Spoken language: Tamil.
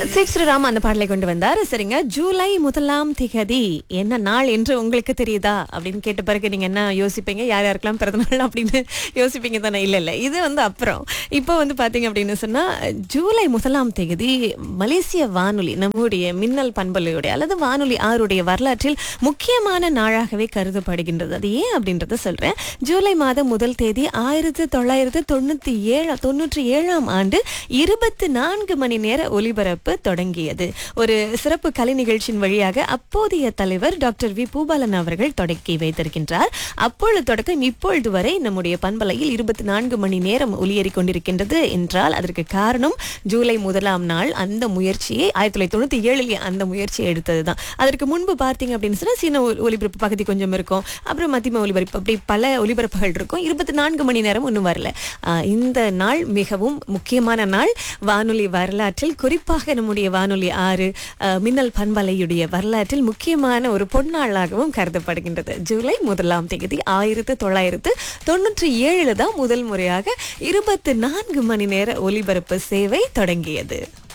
சிக் ஸ்ரீராம் அந்த பாடலை கொண்டு வந்தார் சரிங்க ஜூலை முதலாம் திகதி என்ன நாள் என்று உங்களுக்கு தெரியுதா அப்படின்னு கேட்ட பிறகு நீங்க என்ன யோசிப்பீங்க யார் யாருக்கெல்லாம் பிறந்த நாள் அப்படின்னு யோசிப்பீங்க தானே இல்ல இல்ல இது வந்து அப்புறம் இப்போ வந்து பாத்தீங்க அப்படின்னு சொன்னா ஜூலை முதலாம் தேதி மலேசிய வானொலி நம்முடைய மின்னல் பண்பலையுடைய அல்லது வானொலி ஆறுடைய வரலாற்றில் முக்கியமான நாளாகவே கருதப்படுகின்றது அது ஏன் அப்படின்றத சொல்றேன் ஜூலை மாதம் முதல் தேதி ஆயிரத்தி தொள்ளாயிரத்து தொண்ணூத்தி ஏழு தொண்ணூற்றி ஏழாம் ஆண்டு இருபத்தி நான்கு மணி நேர ஒலிபரப்பு தொடங்கியது ஒரு சிறப்பு கலை நிகழ்ச்சியின் வழியாக அப்போதைய தலைவர் டாக்டர் வி பூபாலன் அவர்கள் தொடக்கி வைத்திருக்கின்றார் அப்பொழுது தொடக்கம் இப்பொழுது வரை நம்முடைய பண்பலையில் இருபத்தி நான்கு மணி நேரம் ஒலியேறிக் கொண்டிருக்கின்றது என்றால் அதற்கு காரணம் ஜூலை முதலாம் நாள் அந்த முயற்சியை ஆயிரத்தி தொள்ளாயிரத்தி தொண்ணூத்தி ஏழில் அந்த முயற்சியை எடுத்ததுதான் அதற்கு முன்பு பார்த்தீங்க அப்படின்னு சொன்னா சீன ஒ- ஒலிபரப்பு பகுதி கொஞ்சம் இருக்கும் அப்புறம் மத்தியம ஒலிபரப்பு அப்படி பல ஒலிபரப்புகள் இருக்கும் இருபத்தி நான்கு மணி நேரம் ஒன்றும் வரல ஆஹ் இந்த நாள் மிகவும் முக்கியமான நாள் வானொலி வரலாற்றில் குறிப்பாக நம்முடைய வானொலி ஆறு ஆஹ் மின்னல் பண்பலையுடைய வரலாற்றில் முக்கியமான ஒரு பொன்னாளாகவும் கருதப்படுகின்றது ஜூலை முதலாம் தேதி ஆயிரத்து தொள்ளாயிரத்து தொண்ணூற்றி ஏழுல தான் முதல் முறையாக இருபத்தி நான்கு மணி நேர ஒலிபரப்பு சேவை தொடங்கியது